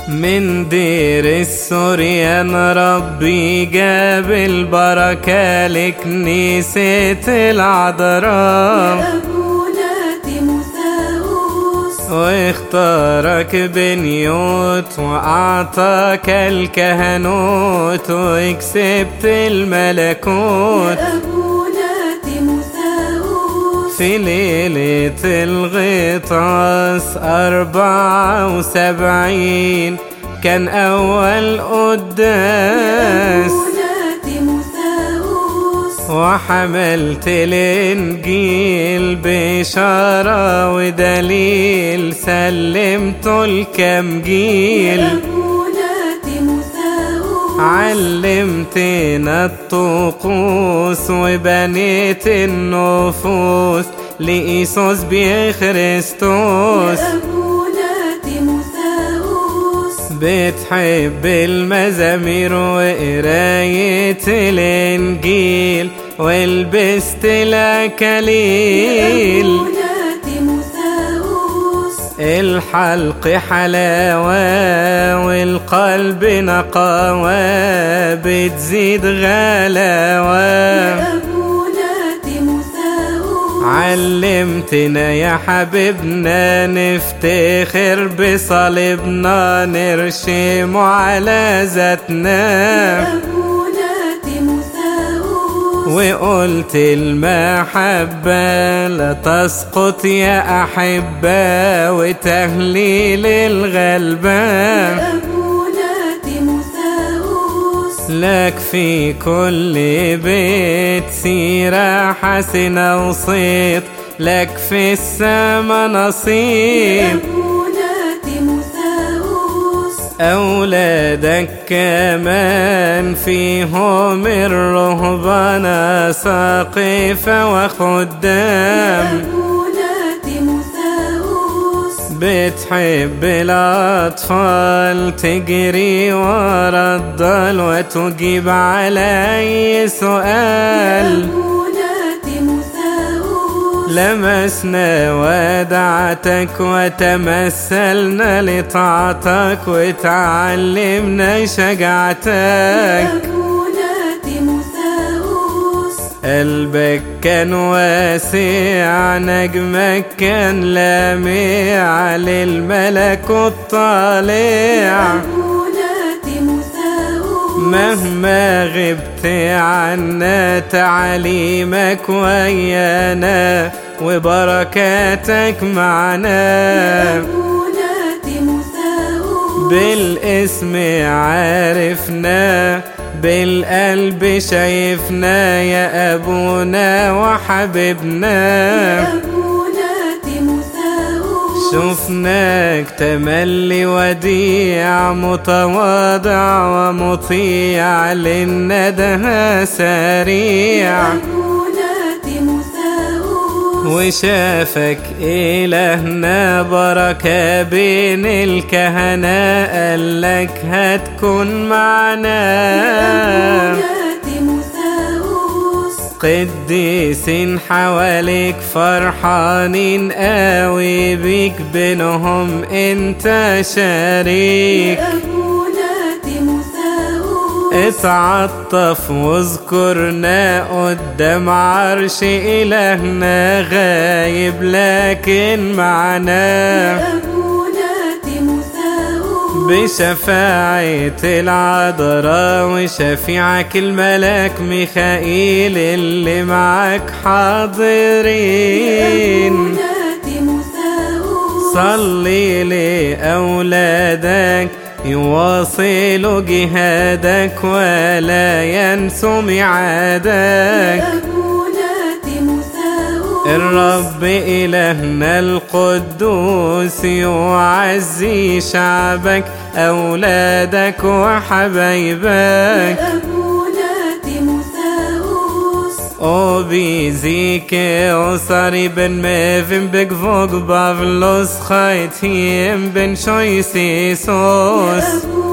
من دير السوريان ربي جاب البركة لكنيسة العذراء يا أبونا تيموثاوس واختارك بنيوت وأعطاك الكهنوت وكسبت الملكوت يا أبونا تيموثاوس في ليلة الغطاس أربعة وسبعين كان أول قداس أبونا تيموثاوس وحملت الإنجيل بشارة ودليل سلمته لكم جيل يا أبونا تيموثاوس علمتنا الطقوس وبنيت النفوس لإيسوس بخريستوس يا أبونا تيموثاوس بتحب المزامير وقراية الإنجيل ولبست الأكاليل أبونا تيموثاوس الحلق حلاوة والقلب نقاوة بتزيد غلاوة يا أبونا تيموثاوس علمتنا يا حبيبنا نفتخر بصليبنا نرشم على ذاتنا أبونا تيموثاوس وقلت المحبة لا تسقط يا أحبة وتهليل الغلبان أبونا تيموثاوس لك في كل بيت سيرة حسنة وصيت لك في السما نصيب أبونا تيموثاوس أولادك كمان فيهم الرهبنة ساقفة وخدام أبونا تيموثاوس بتحب الأطفال تجري ورا الضال وتجيب على أي سؤال أبونا تيموثاوس لمسنا ودعتك وتمثلنا لطاعتك وتعلمنا شجاعتك أبونا تيموثاوس قلبك كان واسع نجمك كان لامع للملك الطالع أبونا تيموثاوس مهما غبت عنا تعليمك ويانا وبركاتك معنا أبونا تيموثاوس بالاسم عارفنا بالقلب شايفنا يا ابونا وحبيبنا أبونا تيموثاوس شفناك تملي وديع متواضع ومطيع للندى سريع أبونا تيموثاوس وشافك إلهنا بركة بين الكهنة قالك هتكون معنا أبونا تيموثاوس قديسين حواليك فرحانين قوي بيك بينهم انت شريك أبونا تيموثاوس اتعطف واذكرنا قدام عرش إلهنا غايب لكن معنا أبونا تيموثاوس بشفاعة العذراء وشفيعك الملاك ميخائيل اللي معك حاضرين أبونا تيموثاوس صلي لأولادك يواصلوا جهادك ولا ينسوا ميعادك أبونا تيموثاوس الرب إلهنا القدوس يعزي شعبك أولادك وحبايبك أبونا تيموثاوس Obizike osari ben mevim begvog bavlos chait hiem ben shoysi sos أبونا